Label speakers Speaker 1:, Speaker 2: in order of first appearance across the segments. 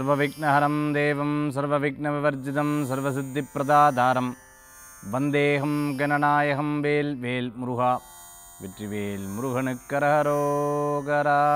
Speaker 1: சர்வவிக்னஹரம் தேவம் சர்வவிக்னவிவர்ஜிதம் சர்வசித்திப்பிரதாதாரம் வந்தேகம் கணநாயகம் வேல் வேல் முருகா வெற்றிவேல் முருகனுக்கரகரோகரா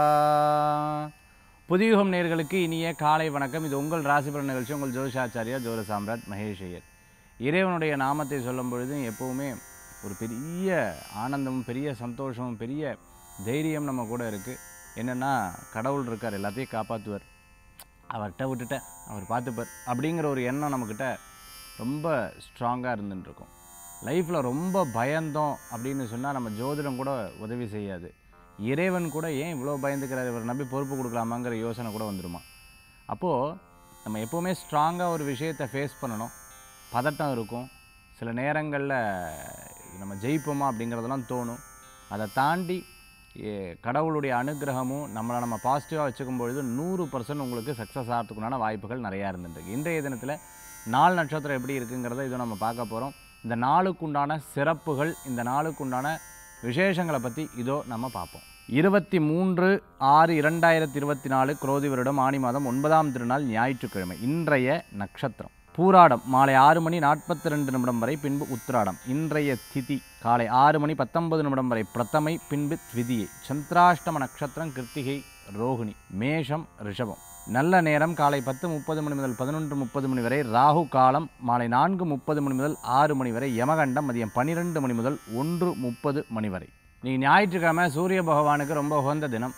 Speaker 1: புதியுகம் நேர்களுக்கு இனிய காலை வணக்கம் இது உங்கள் ராசிபலன் நிகழ்ச்சி உங்கள் ஜோதிஷாச்சாரியா ஜோர சாம்ராட் மகேஷ் ஐயர் இறைவனுடைய நாமத்தை சொல்லும் பொழுது எப்போவுமே ஒரு பெரிய ஆனந்தமும் பெரிய சந்தோஷமும் பெரிய தைரியம் நம்ம கூட இருக்குது என்னென்னா கடவுள் இருக்கார் எல்லாத்தையும் காப்பாற்றுவார் அவர்கிட்ட விட்டுட்டேன் அவர் பார்த்துப்பார் அப்படிங்கிற ஒரு எண்ணம் நம்மக்கிட்ட ரொம்ப ஸ்ட்ராங்காக இருந்துட்டு இருக்கும் லைஃப்பில் ரொம்ப பயந்தோம் அப்படின்னு சொன்னால் நம்ம ஜோதிடம் கூட உதவி செய்யாது இறைவன் கூட ஏன் இவ்வளோ பயந்துக்கிறார் இவர் நம்பி பொறுப்பு கொடுக்கலாமாங்கிற யோசனை கூட வந்துருமா அப்போது நம்ம எப்போவுமே ஸ்ட்ராங்காக ஒரு விஷயத்தை ஃபேஸ் பண்ணணும் பதட்டம் இருக்கும் சில நேரங்களில் நம்ம ஜெயிப்போமா அப்படிங்கிறதெல்லாம் தோணும் அதை தாண்டி ஏ, கடவுளுடைய அனுகிரகமும் நம்மளை நம்ம பாசிட்டிவாக வச்சுக்கும் பொழுது நூறு பர்சன்ட் உங்களுக்கு சக்ஸஸ் ஆகிறதுக்குண்டான வாய்ப்புகள் நிறையா இருந்துருக்கு இன்றைய தினத்தில் நாள் நட்சத்திரம் எப்படி இருக்குங்கிறத இதை நம்ம பார்க்க போகிறோம் இந்த நாளுக்குண்டான சிறப்புகள் இந்த நாளுக்குண்டான விசேஷங்களை பற்றி இதோ நம்ம பார்ப்போம் இருபத்தி மூன்று ஆறு இரண்டாயிரத்தி இருபத்தி நாலு குரோதி வருடம் ஆணி மாதம் ஒன்பதாம் திருநாள் ஞாயிற்றுக்கிழமை இன்றைய நட்சத்திரம் பூராடம் மாலை ஆறு மணி நாற்பத்தி ரெண்டு நிமிடம் வரை பின்பு உத்திராடம் இன்றைய திதி காலை ஆறு மணி பத்தொன்பது நிமிடம் வரை பிரதமை பின்பு த்விதியை சந்திராஷ்டம நட்சத்திரம் கிருத்திகை ரோகிணி மேஷம் ரிஷபம் நல்ல நேரம் காலை பத்து முப்பது மணி முதல் பதினொன்று முப்பது மணி வரை ராகு காலம் மாலை நான்கு முப்பது மணி முதல் ஆறு மணி வரை யமகண்டம் மதியம் பன்னிரெண்டு மணி முதல் ஒன்று முப்பது மணி வரை நீங்கள் ஞாயிற்றுக்கிழமை சூரிய பகவானுக்கு ரொம்ப உகந்த தினம்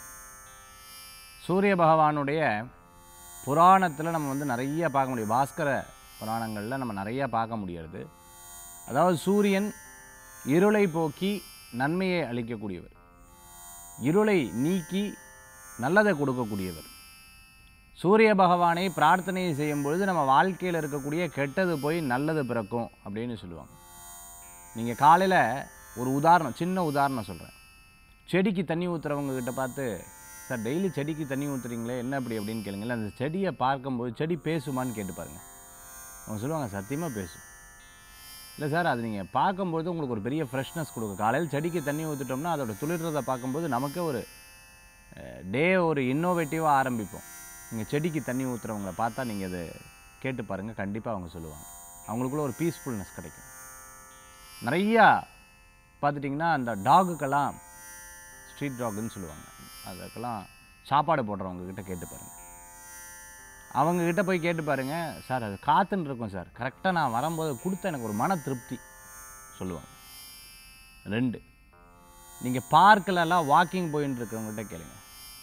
Speaker 1: சூரிய பகவானுடைய புராணத்தில் நம்ம வந்து நிறைய பார்க்க முடியும் பாஸ்கர புராணங்களில் நம்ம நிறைய பார்க்க முடியாது அதாவது சூரியன் இருளை போக்கி நன்மையை அளிக்கக்கூடியவர் இருளை நீக்கி நல்லதை கொடுக்கக்கூடியவர் சூரிய பகவானை பிரார்த்தனை செய்யும் பொழுது நம்ம வாழ்க்கையில் இருக்கக்கூடிய கெட்டது போய் நல்லது பிறக்கும் அப்படின்னு சொல்லுவாங்க நீங்கள் காலையில் ஒரு உதாரணம் சின்ன உதாரணம் சொல்கிறேன் செடிக்கு தண்ணி ஊற்றுறவங்க கிட்ட பார்த்து சார் டெய்லி செடிக்கு தண்ணி ஊற்றுறீங்களே என்ன அப்படி அப்படின்னு கேளுங்களேன் அந்த செடியை பார்க்கும்போது செடி பேசுமான்னு கேட்டு பாருங்க அவங்க சொல்லுவாங்க சத்தியமாக பேசும் இல்லை சார் அது நீங்கள் பார்க்கும்போது உங்களுக்கு ஒரு பெரிய ஃப்ரெஷ்னஸ் கொடுக்கும் காலையில் செடிக்கு தண்ணி ஊற்றிட்டோம்னா அதோட துளிர்றதை பார்க்கும்போது நமக்கே ஒரு டே ஒரு இன்னோவேட்டிவாக ஆரம்பிப்போம் நீங்கள் செடிக்கு தண்ணி ஊற்றுறவங்கள பார்த்தா நீங்கள் அதை கேட்டு பாருங்கள் கண்டிப்பாக அவங்க சொல்லுவாங்க அவங்களுக்குள்ள ஒரு பீஸ்ஃபுல்னஸ் கிடைக்கும் நிறையா பார்த்துட்டிங்கன்னா அந்த டாகுக்கெல்லாம் ஸ்ட்ரீட் டாகுன்னு சொல்லுவாங்க அதுக்கெல்லாம் சாப்பாடு போடுறவங்க கிட்ட கேட்டு பாருங்கள் அவங்க கிட்ட போய் கேட்டு பாருங்க சார் அது காத்துன்னு இருக்கும் சார் கரெக்டாக நான் வரும்போது கொடுத்த எனக்கு ஒரு மன திருப்தி சொல்லுவாங்க ரெண்டு நீங்கள் பார்க்கிலலாம் வாக்கிங் போயின்னு இருக்கிறவங்ககிட்ட கேளுங்க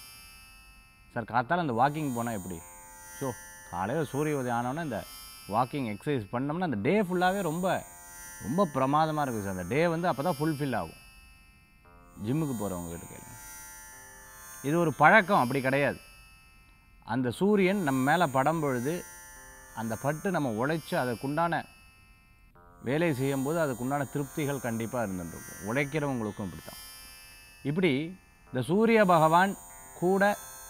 Speaker 1: சார் காத்தால அந்த வாக்கிங் போனால் எப்படி ஸோ காலையில் சூரிய உதயம் ஆனோன்னே இந்த வாக்கிங் எக்ஸசைஸ் பண்ணோம்னா அந்த டே ஃபுல்லாகவே ரொம்ப ரொம்ப பிரமாதமாக இருக்கும் சார் அந்த டே வந்து அப்போ தான் ஃபுல்ஃபில் ஆகும் ஜிம்முக்கு போகிறவங்க கிட்ட கேளுங்க இது ஒரு பழக்கம் அப்படி கிடையாது அந்த சூரியன் நம்ம மேலே படம் பொழுது அந்த பட்டு நம்ம உழைச்சி அதற்குண்டான வேலை செய்யும்போது அதுக்குண்டான திருப்திகள் கண்டிப்பாக இருந்துருக்கும் உழைக்கிறவங்களுக்கும் இப்படி தான் இப்படி இந்த சூரிய பகவான் கூட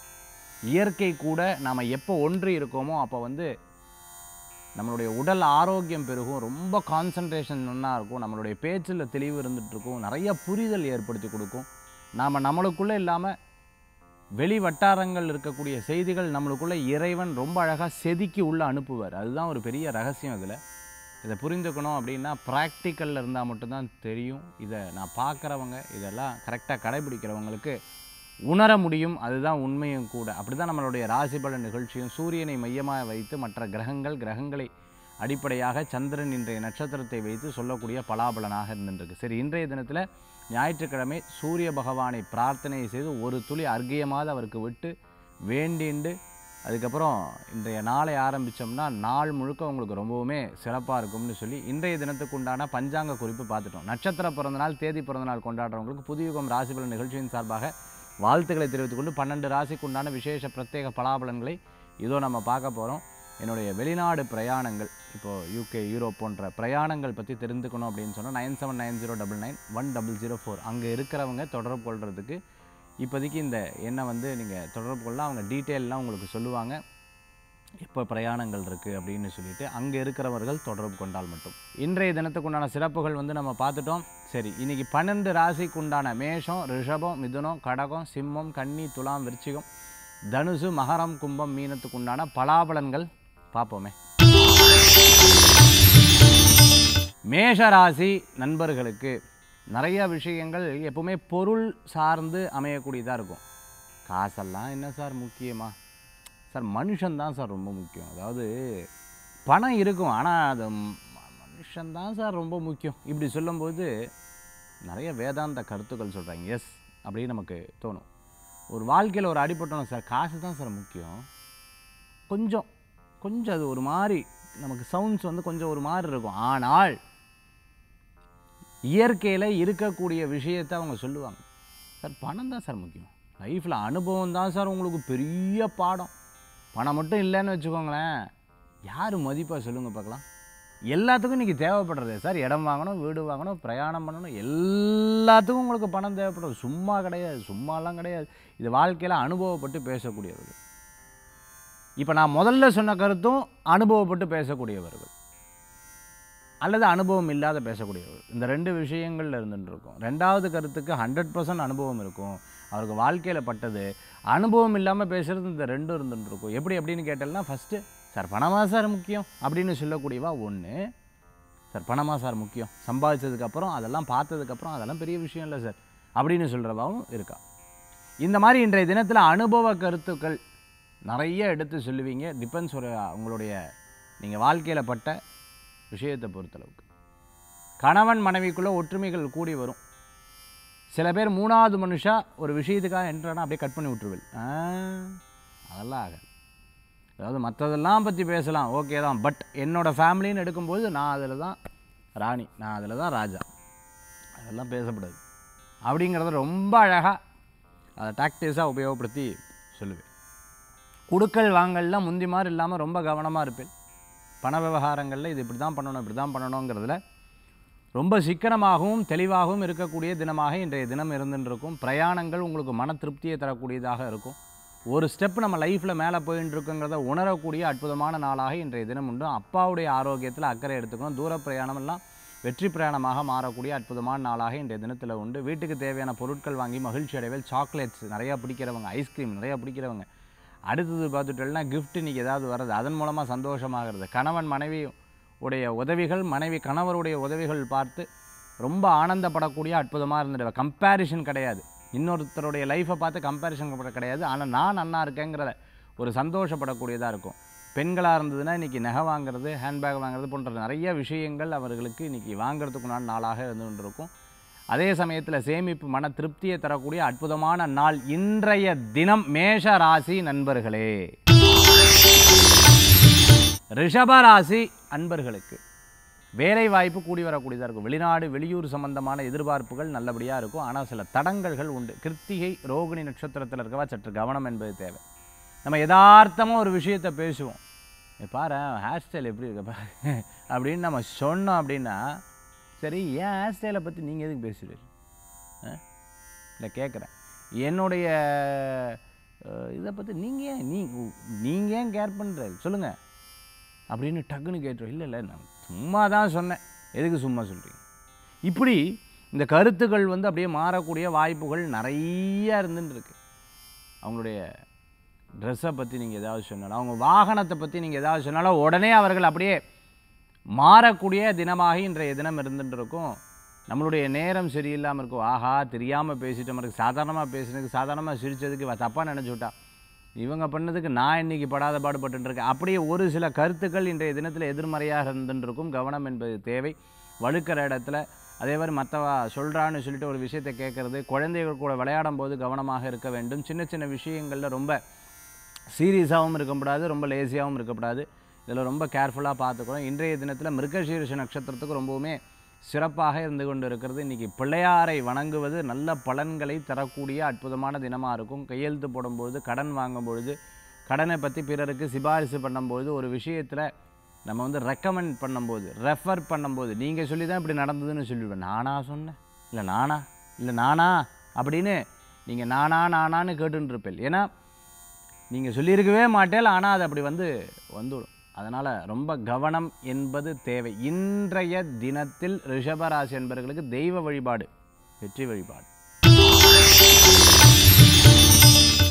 Speaker 1: இயற்கை கூட நாம் எப்போ ஒன்றி இருக்கோமோ அப்போ வந்து நம்மளுடைய உடல் ஆரோக்கியம் பெருகும் ரொம்ப கான்சன்ட்ரேஷன் நல்லா இருக்கும் நம்மளுடைய பேச்சில் தெளிவு இருந்துட்டு இருக்கும் நிறைய புரிதல் ஏற்படுத்தி கொடுக்கும் நாம் நம்மளுக்குள்ளே இல்லாமல் வெளி வட்டாரங்கள் இருக்கக்கூடிய செய்திகள் நம்மளுக்குள்ளே இறைவன் ரொம்ப அழகாக செதுக்கி உள்ளே அனுப்புவார் அதுதான் ஒரு பெரிய ரகசியம் இதில் இதை புரிந்துக்கணும் அப்படின்னா ப்ராக்டிக்கலில் இருந்தால் மட்டும்தான் தெரியும் இதை நான் பார்க்குறவங்க இதெல்லாம் கரெக்டாக கடைபிடிக்கிறவங்களுக்கு உணர முடியும் அதுதான் உண்மையும் கூட அப்படி தான் நம்மளுடைய ராசிபல நிகழ்ச்சியும் சூரியனை மையமாக வைத்து மற்ற கிரகங்கள் கிரகங்களை அடிப்படையாக சந்திரன் இன்றைய நட்சத்திரத்தை வைத்து சொல்லக்கூடிய பலாபலனாக இருந்துருக்கு சரி இன்றைய தினத்தில் ஞாயிற்றுக்கிழமை சூரிய பகவானை பிரார்த்தனை செய்து ஒரு துளி அர்க்கியமாவது அவருக்கு விட்டு வேண்டிண்டு அதுக்கப்புறம் இன்றைய நாளை ஆரம்பித்தோம்னா நாள் முழுக்க உங்களுக்கு ரொம்பவுமே சிறப்பாக இருக்கும்னு சொல்லி இன்றைய தினத்துக்கு உண்டான பஞ்சாங்க குறிப்பு பார்த்துட்டோம் நட்சத்திர பிறந்தநாள் தேதி பிறந்தநாள் கொண்டாடுறவங்களுக்கு புதியுகம் ராசிபலன் நிகழ்ச்சியின் சார்பாக வாழ்த்துக்களை தெரிவித்துக் கொண்டு பன்னெண்டு ராசிக்கு உண்டான விசேஷ பிரத்யேக பலாபலன்களை இதோ நம்ம பார்க்க போகிறோம் என்னுடைய வெளிநாடு பிரயாணங்கள் இப்போது யூகே யூரோப் போன்ற பிரயாணங்கள் பற்றி தெரிந்துக்கணும் அப்படின்னு சொன்னால் nine seven nine zero double nine one double zero four அங்கே இருக்கிறவங்க தொடர்பு கொள்கிறதுக்கு இப்போதைக்கு இந்த எண்ணை வந்து நீங்கள் தொடர்பு கொள்ளலாம் அவங்க டீட்டெயிலெலாம் உங்களுக்கு சொல்லுவாங்க எப்போ பிரயாணங்கள் இருக்குது அப்படின்னு சொல்லிட்டு அங்கே இருக்கிறவர்கள் தொடர்பு கொண்டால் மட்டும் இன்றைய தினத்துக்கு உண்டான சிறப்புகள் வந்து நம்ம பார்த்துட்டோம் சரி இன்னைக்கு பன்னெண்டு ராசிக்கு உண்டான மேஷம் ரிஷபம் மிதுனம் கடகம் சிம்மம் கன்னி துலாம் விருச்சிகம் தனுசு மகரம் கும்பம் மீனத்துக்கு உண்டான பலாபலன்கள் பார்ப்போமே மேஷராசி நண்பர்களுக்கு நிறைய விஷயங்கள் எப்பவுமே பொருள் சார்ந்து அமையக்கூடியதாக இருக்கும் காசெல்லாம் என்ன சார் முக்கியமா சார் மனுஷன்தான் சார் ரொம்ப முக்கியம் அதாவது பணம் இருக்கும் ஆனால் அது ம- மனுஷன்தான் சார் ரொம்ப முக்கியம் இப்படி சொல்லும்போது நிறைய வேதாந்த கருத்துக்கள் சொல்கிறாங்க எஸ் அப்படின்னு நமக்கு தோணும் ஒரு வாழ்க்கையில் ஒரு அடிபட்டோம் சார் காசு தான் சார் முக்கியம் கொஞ்சம் கொஞ்சம் அது ஒரு மாதிரி நமக்கு சவுண்ட்ஸ் வந்து கொஞ்சம் ஒரு மாதிரி இருக்கும் ஆனால் இயற்கையில் இருக்கக்கூடிய விஷயத்தை அவங்க சொல்லுவாங்க சார் பணம் தான் சார் முக்கியம் லைஃப்பில் அனுபவம் தான் சார் உங்களுக்கு பெரிய பாடம் பணம் மட்டும் இல்லைன்னு வச்சுக்கோங்களேன் யார் மதிப்பாக சொல்லுங்கள் பார்க்கலாம் எல்லாத்துக்கும் இன்றைக்கி தேவைப்படுறது சார் இடம் வாங்கணும் வீடு வாங்கணும் பிரயாணம் பண்ணணும் எல்லாத்துக்கும் உங்களுக்கு பணம் தேவைப்படுறது சும்மா கிடையாது சும்மாலாம் கிடையாது இது வாழ்க்கையில் அனுபவப்பட்டு பேசக்கூடியவர்கள் இப்போ நான் முதல்ல சொன்ன கருத்தும் அனுபவப்பட்டு பேசக்கூடியவர்கள் அல்லது அனுபவம் இல்லாத பேசக்கூடியவர்கள் இந்த ரெண்டு விஷயங்கள்ல இருந்துட்டு இருக்கும் ரெண்டாவது கருத்துக்கு ஹண்ட்ரட் பர்சன்ட் அனுபவம் இருக்கும் அவருக்கு வாழ்க்கையில் பட்டது அனுபவம் இல்லாமல் பேசுகிறது இந்த ரெண்டும் இருந்துட்டு இருக்கும் எப்படி அப்படின்னு கேட்டேன்னா ஃபஸ்ட்டு சார் பணமா சார் முக்கியம் அப்படின்னு சொல்லக்கூடியவா ஒன்று சார் பணமா சார் முக்கியம் சம்பாதிச்சதுக்கப்புறம் அதெல்லாம் பார்த்ததுக்கப்புறம் அதெல்லாம் பெரிய விஷயம் இல்லை சார் அப்படின்னு சொல்கிறவாவும் இருக்கா இந்த மாதிரி இன்றைய தினத்தில் அனுபவ கருத்துக்கள் நிறைய எடுத்து சொல்லுவீங்க டிபெண்ட்ஸ் ஒரு உங்களுடைய நீங்கள் வாழ்க்கையில் பட்ட விஷயத்தை பொறுத்தளவுக்கு கணவன் மனைவிக்குள்ளே ஒற்றுமைகள் கூடி வரும் சில பேர் மூணாவது மனுஷா ஒரு விஷயத்துக்காக என்ட்ரானா அப்படியே கட் பண்ணி விட்டுருவில் ஆ, அதெல்லாம் ஆகாது அதாவது மற்றதெல்லாம் பற்றி பேசலாம் ஓகே தான் பட் என்னோடய ஃபேமிலின்னு எடுக்கும்போது நான் அதில் தான் ராணி நான் அதில் தான் ராஜா அதெல்லாம் பேசக்கூடாது அப்படிங்கிறத ரொம்ப அழகாக அதை டாக்டிஸாக உபயோகப்படுத்தி சொல்லுவேன் குடுக்கல் வாங்கல்லாம் முந்தி மாதிரி இல்லாமல் ரொம்ப கவனமாக இருப்பேன் பண விவகாரங்களில் இது இப்படி தான் பண்ணணும் இப்படி தான் பண்ணணுங்கிறதுல ரொம்ப சிக்கனமாகவும் தெளிவாகவும் இருக்கக்கூடிய தினமாக இன்றைய தினம் இருந்துட்டு இருக்கும் பிரயாணங்கள் உங்களுக்கு மன திருப்தியை தரக்கூடியதாக இருக்கும் ஒரு ஸ்டெப் நம்ம லைஃப்பில் மேலே போயின்னு இருக்குங்கிறத உணரக்கூடிய அற்புதமான நாளாக இன்றைய தினம் உண்டு அப்பாவுடைய ஆரோக்கியத்தில் அக்கறை எடுத்துக்கணும் தூர பிரயாணமெல்லாம் வெற்றி பிரயாணமாக மாறக்கூடிய அற்புதமான நாளாக இன்றைய தினத்தில் உண்டு வீட்டுக்கு தேவையான பொருட்கள் வாங்கி மகிழ்ச்சி அடைவில் சாக்லேட்ஸ் நிறையா பிடிக்கிறவங்க ஐஸ்கிரீம் நிறையா பிடிக்கிறவங்க அடுத்தது பார்த்துட்டோம்னா gift இன்னைக்கு ஏதாவது வர்றது அதன் மூலமாக சந்தோஷமாகிறது கணவன் மனைவி உடைய உதவிகள் மனைவி கணவருடைய உதவிகள் பார்த்து ரொம்ப ஆனந்தப்படக்கூடிய அற்புதமாக இருந்துடுவ கம்பேரிஷன் கிடையாது இன்னொருத்தருடைய லைஃப்பை பார்த்து கம்பேரிஷன் கிடையாது ஆனால் நான் நன்னா இருக்கேங்கிற ஒரு சந்தோஷப்படக்கூடியதாக இருக்கும் பெண்களாக இருந்ததுன்னா இன்றைக்கி நகை வாங்குறது ஹேண்ட்பேக் வாங்குறது போன்ற நிறைய விஷயங்கள் அவர்களுக்கு இன்றைக்கி வாங்குறதுக்குண்டான நாளாக இருந்து கொண்டிருக்கும் அதே சமயத்தில் சேமிப்பு மன திருப்தியை தரக்கூடிய அற்புதமான நாள் இன்றைய தினம் மேஷ ராசி நண்பர்களே ரிஷப ராசி அன்பர்களுக்கு வேலை வாய்ப்பு கூடி வரக்கூடியதாக இருக்கும் வெளிநாடு வெளியூர் சம்பந்தமான எதிர்பார்ப்புகள் நல்லபடியாக இருக்கும் ஆனால் சில தடங்கல்கள் உண்டு கிருத்திகை ரோகிணி நட்சத்திரத்தில் இருக்கவா சற்று கவனம் என்பது தேவை நம்ம யதார்த்தமாக ஒரு விஷயத்தை பேசுவோம் "ஏய் பாரு ஹேர் ஸ்டைல் எப்படி இருக்க பாரு அப்படின்னு நம்ம சொன்னோம் அப்படின்னா சரி ஏன் ஹேர் ஸ்டைலை பற்றி நீங்கள் எதுக்கு பேசுகிறீர் இல்லை கேட்குறேன் என்னுடைய அஹ், இதை பற்றி நீங்கள் ஏன் நீ நீங்கள் ஏன் கேர் பண்ணுறது சொல்லுங்கள் அப்படின்னு டக்குன்னு கேட்டுரும் இல்லை இல்லை நான் சும்மா தான் சொன்னேன் எதுக்கு சும்மா சொல்கிறீங்க இப்படி இந்த கருத்துக்கள் வந்து அப்படியே மாறக்கூடிய வாய்ப்புகள் நிறைய இருந்துன்னு இருக்கு அவங்களுடைய ட்ரெஸ்ஸை பற்றி நீங்கள் ஏதாவது சொன்னாலும் அவங்க வாகனத்தை பற்றி நீங்கள் ஏதாவது சொன்னாலும் உடனே அவர்கள் அப்படியே மாறக்கூடிய தினமாக இன்றைய தினம் இருந்துட்டு இருக்கும் நம்மளுடைய நேரம் சரியில்லாமல் இருக்கும் ஆஹா தெரியாமல் பேசிட்டோம் இருக்கு சாதாரணமாக பேசுனதுக்கு சாதாரணமாக சிரித்ததுக்கு தப்பாக நினச்சி விட்டா இவங்க பண்ணதுக்கு நான் இன்னைக்கு படாத பாடுபட்டு இருக்கேன் அப்படியே ஒரு சில கருத்துக்கள் இன்றைய தினத்தில் எதிர்மறையாக இருந்துட்டு இருக்கும் கவனம் என்பது தேவை வழுக்கிற இடத்துல அதே மாதிரி மற்றவா சொல்கிறான்னு சொல்லிட்டு ஒரு விஷயத்தை கேட்குறது குழந்தைகள் கூட விளையாடும் போது கவனமாக இருக்க வேண்டும் சின்ன சின்ன விஷயங்களில் ரொம்ப சீரியஸாகவும் இருக்கக்கூடாது ரொம்ப லேசியாகவும் இருக்கக்கூடாது இதில் ரொம்ப கேர்ஃபுல்லாக பார்த்துக்கணும் இன்றைய தினத்தில் மிருகசீரிஷ நட்சத்திரத்துக்கு ரொம்பவுமே சிறப்பாக இருந்து கொண்டு இருக்கிறது இன்றைக்கி பிள்ளையாரை வணங்குவது நல்ல பலன்களை தரக்கூடிய அற்புதமான தினமாக இருக்கும் கையெழுத்து போடும்பொழுது கடன் வாங்கும்பொழுது கடனை பற்றி பிறருக்கு சிபாரிசு பண்ணும்போது ஒரு விஷயத்தில் நம்ம வந்து ரெக்கமெண்ட் பண்ணும்போது ரெஃபர் பண்ணும்போது நீங்கள் சொல்லி தான் இப்படி நடந்ததுன்னு சொல்லிவிடுவேன் நானா சொன்னேன் இல்லை நானா இல்லை நானா அப்படின்னு நீங்கள் நானா நானான்னு கேட்டுன்னு இருப்பேன் ஏன்னா நீங்கள் சொல்லியிருக்கவே மாட்டேல் ஆனால் அது அப்படி வந்து வந்துவிடும் அதனால் ரொம்ப கவனம் என்பது தேவை இன்றைய தினத்தில் ரிஷபராசி என்பவர்களுக்கு தெய்வ வழிபாடு வெற்றி வழிபாடு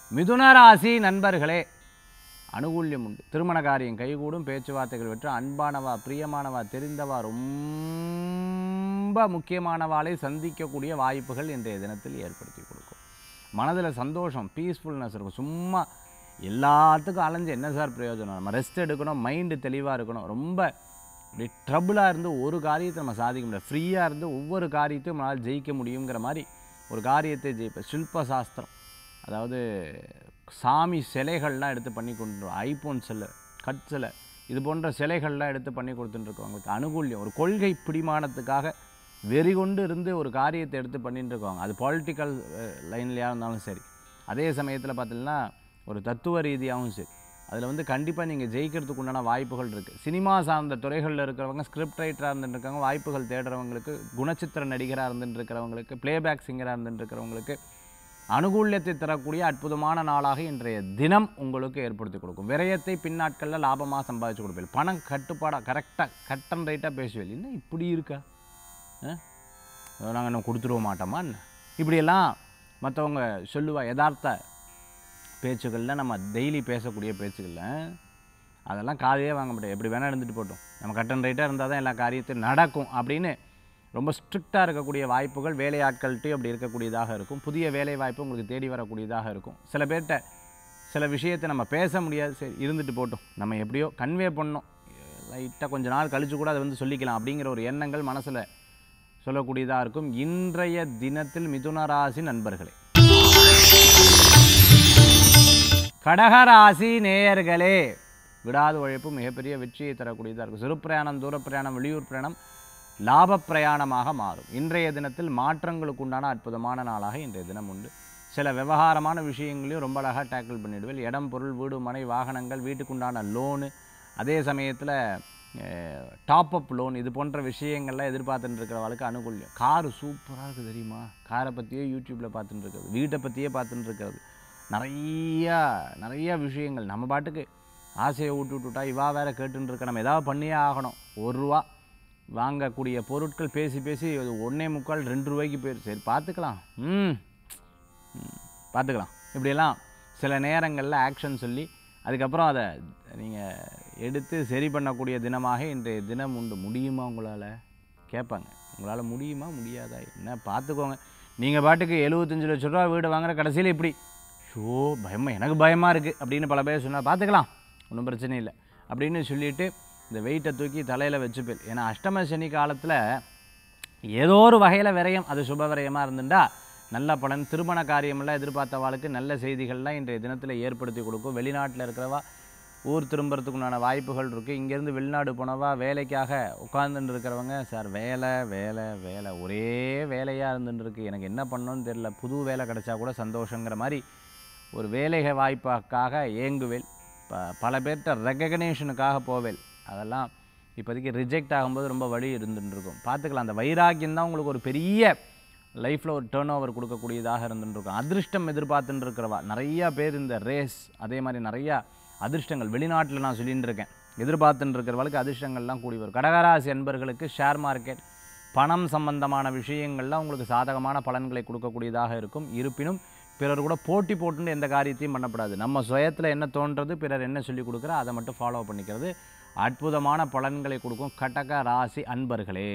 Speaker 1: மிதுன ராசி நண்பர்களே அனுகூல்யம் உண்டு திருமண காரியம் கைகூடும் பேச்சுவார்த்தைகள் வெற்று அன்பானவா பிரியமானவா தெரிந்தவா ரொம்ப முக்கியமானவாளை சந்திக்கக்கூடிய வாய்ப்புகள் இன்றைய தினத்தில் ஏற்படுத்தி கொடுக்கும் மனதில் சந்தோஷம் பீஸ்ஃபுல்னஸ் இருக்கும் சும்மா எல்லாத்துக்கும் அலைஞ்சு என்ன சார் பிரயோஜனம் நம்ம ரெஸ்ட் எடுக்கணும் மைண்டு தெளிவாக இருக்கணும் ரொம்ப இப்படி ட்ரபுளாக இருந்து ஒரு காரியத்தை நம்ம சாதிக்க முடியாது ஃப்ரீயாக இருந்து ஒவ்வொரு காரியத்தையும் நம்மளால் ஜெயிக்க முடியுங்கிற மாதிரி ஒரு காரியத்தை ஜெயிப்பேன் சில்ப சாஸ்திரம் அதாவது சாமி சிலைகள்லாம் எடுத்து பண்ணி கொண்டு ஐபோன் சிலை கட் சிலை இது போன்ற சிலைகள்லாம் எடுத்து பண்ணி கொடுத்துட்டுருக்கவங்களுக்கு அனுகூல்யம் ஒரு கொள்கை பிடிமானத்துக்காக வெறி கொண்டு இருந்து ஒரு காரியத்தை எடுத்து பண்ணிட்டு இருக்கவங்க அது பொலிட்டிக்கல் லைன்லையாக இருந்தாலும் சரி அதே சமயத்தில் பார்த்தீங்கன்னா ஒரு தத்துவ ரீதியாகவும் சரி அதில் வந்து கண்டிப்பாக நீங்கள் ஜெயிக்கிறதுக்கு உண்டான வாய்ப்புகள் இருக்குது சினிமா சார்ந்த துறைகளில் இருக்கிறவங்க ஸ்கிரிப்ட் ரைட்டராக இருந்துட்டு இருக்காங்க வாய்ப்புகள் தேடுறவங்களுக்கு குணச்சித்திர நடிகராக இருந்துட்டு இருக்கிறவங்களுக்கு பிளேபேக் சிங்கராக இருந்துட்டு இருக்கிறவங்களுக்கு அனுகூல்யத்தை தரக்கூடிய அற்புதமான நாளாக இன்றைய தினம் உங்களுக்கு ஏற்படுத்தி கொடுக்கும் விரயத்தை பின்னாட்களில் லாபமாக சம்பாதிச்சு கொடுப்பீங்க பணம் கட்டுப்பாடாக கரெக்டாக கட் அண்ட் ரைட்டாக பேசுவேன் என்ன இப்படி இருக்கா நாங்கள் இன்னும் கொடுத்துருவ மாட்டோமா என்ன? இப்படியெல்லாம் மற்றவங்க சொல்லுவா யதார்த்த பேச்சுகளில் நம்ம டெய்லி பேசக்கூடிய பேச்சுகளில் அதெல்லாம் காதையே வாங்க முடியாது எப்படி வேணால் இருந்துட்டு போட்டோம் நம்ம கட் அண்ட் ரைட்டாக இருந்தால் தான் எல்லா காரியத்தையும் நடக்கும் அப்படின்னு ரொம்ப ஸ்ட்ரிக்டாக இருக்கக்கூடிய வாய்ப்புகள் வேலையாட்கள்கிட்டையும் அப்படி இருக்கக்கூடியதாக இருக்கும் புதிய வேலை வாய்ப்பு உங்களுக்கு தேடி வரக்கூடியதாக இருக்கும் சில பேர்கிட்ட சில விஷயத்தை நம்ம பேச முடியாது சரி இருந்துட்டு போட்டோம் நம்ம எப்படியோ கன்வே பண்ணோம் லைட்டாக கொஞ்ச நாள் கழிச்சு கூட அதை வந்து சொல்லிக்கலாம் அப்படிங்கிற ஒரு எண்ணங்கள் மனசில் சொல்லக்கூடியதாக இருக்கும் இன்றைய தினத்தில் மிதுன ராசி நண்பர்களே கடகராசி நேயர்களே விடாத உழைப்பு மிகப்பெரிய வெற்றியை தரக்கூடியதாக இருக்கும் சிறு பிரயாணம் தூர பிரயாணம் வெளியூர் பிரயாணம் லாப பிரயாணமாக மாறும் இன்றைய தினத்தில் மாற்றங்களுக்கு உண்டான அற்புதமான நாளாக இன்றைய தினம் உண்டு சில விவகாரமான விஷயங்களையும் ரொம்ப அழகாக டேக்கிள் பண்ணிடுவேன் இடம் பொருள் வீடு மனை வாகனங்கள் வீட்டுக்குண்டான லோனு அதே சமயத்தில் டாப் அப் லோன் இது போன்ற விஷயங்கள்லாம் எதிர்பார்த்துட்டு இருக்கிறவளுக்கு அனுகூல்யம் காரு சூப்பராக இருக்குது தெரியுமா காரை பற்றியே யூடியூப்பில் பார்த்துட்டு இருக்கிறது வீட்டை பற்றியே பார்த்துட்டு இருக்கிறது நிறையா நிறைய விஷயங்கள் நம்ம பாட்டுக்கு ஆசையை விட்டு விட்டுட்டா இவா வேற கேட்டுன்னு இருக்க நம்ம ஏதாவது பண்ணியே ஆகணும் ஒரு ரூபா வாங்கக்கூடிய பொருட்கள் பேசி பேசி அது ஒன்றே முக்கால் ரெண்டு ரூபாய்க்கு போயிரு சரி பார்த்துக்கலாம் ம் ம், பார்த்துக்கலாம் இப்படியெல்லாம் சில நேரங்களில் ஆக்ஷன் சொல்லி அதுக்கப்புறம் அதை நீங்கள் எடுத்து சரி பண்ணக்கூடிய தினமாக இன்றைய தினம் உண்டு முடியுமா உங்களால் கேட்பாங்க உங்களால் முடியுமா முடியாதா என்ன பார்த்துக்கோங்க நீங்கள் பாட்டுக்கு எழுபத்தஞ்சு லட்ச ரூபா வீடு வாங்குற கடைசியில் இப்படி ஷோ பயமா எனக்கு பயமாக இருக்குது அப்படின்னு பல பேர் சொன்னால் பார்த்துக்கலாம் ஒன்றும் பிரச்சனை இல்லை அப்படின்னு சொல்லிட்டு இந்த வெயிட்டை தூக்கி தலையில் வச்சுப்பேன் ஏன்னா அஷ்டம சனி காலத்தில் ஏதோ ஒரு வகையில் விரயம் அது சுப விரயமாக இருந்துட்டா நல்ல பலன் திருமண காரியமெல்லாம் எதிர்பார்த்தவாளுக்கு நல்ல செய்திகள்லாம் இன்றைய தினத்தில் ஏற்படுத்தி கொடுக்கும் வெளிநாட்டில் இருக்கிறவா ஊர் திரும்புறதுக்குண்டான வாய்ப்புகள் இருக்குது இங்கேருந்து வெளிநாடு போனவா வேலைக்காக உட்கார்ந்துட்டு இருக்கிறவங்க சார் வேலை வேலை வேலை ஒரே வேலையாக இருந்துட்டு இருக்கு எனக்கு என்ன பண்ணணும்னு தெரியல புது வேலை கிடைச்சா கூட சந்தோஷங்கிற மாதிரி ஒரு வேலை வாய்ப்புக்காக ஏங்குவேல் ப பல பேர்கிட்ட ரெக்கக்னேஷனுக்காக போவேல் அதெல்லாம் இப்போதைக்கு ரிஜெக்ட் ஆகும்போது ரொம்ப வழி இருந்துட்டு இருக்கும் பார்த்துக்கலாம் அந்த வைராக்கியம் தான் உங்களுக்கு ஒரு பெரிய லைஃப்பில் ஒரு டேர்ன் ஓவர் கொடுக்கக்கூடியதாக இருந்துட்டு இருக்கும் அதிர்ஷ்டம் எதிர்பார்த்துட்டு இருக்கிறவா நிறையா பேர் இந்த ரேஸ் அதே மாதிரி நிறையா அதிர்ஷ்டங்கள் வெளிநாட்டில் நான் சொல்லிட்டு இருக்கேன் எதிர்பார்த்துட்டு இருக்கிறவளுக்கு அதிர்ஷ்டங்கள்லாம் கூடி வரும் கடகராசி என்பர்களுக்கு ஷேர் மார்க்கெட் பணம் சம்பந்தமான விஷயங்கள்லாம் உங்களுக்கு சாதகமான பலன்களை கொடுக்கக்கூடியதாக இருக்கும் இருப்பினும் பிறர் கூட போட்டி போட்டுன்னு எந்த காரியத்தையும் பண்ணக்கூடாது நம்ம சுயத்தில் என்ன தோன்றது பிறர் என்ன சொல்லி கொடுக்குறோ அதை மட்டும் ஃபாலோ பண்ணிக்கிறது அற்புதமான பலன்களை கொடுக்கும் கடக ராசி அன்பர்களே